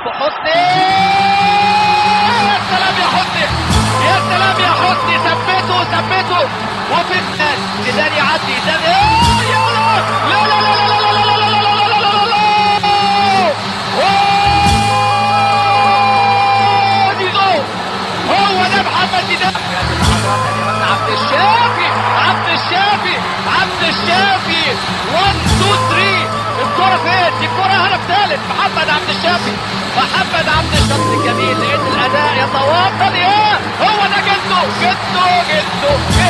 حسني يا سلام يا حسني يا سلام يا حسني ثبته ثبته وفي الناس زيدان يعدي زيدان إيه يا ولد! لا لا لا لا لا لا لا لا لا لا لا لا لا أوه! دي جول هو ده محمد زيدان عبد الشافي عبد الشافي عبد الشافي 1 2 3 الكرة فين؟ دي الكرة هدف ثالث محمد عبد الشافي محمد عبد الشافي الجميل لأن الأداء يتواصل يا هو ده جده جده جده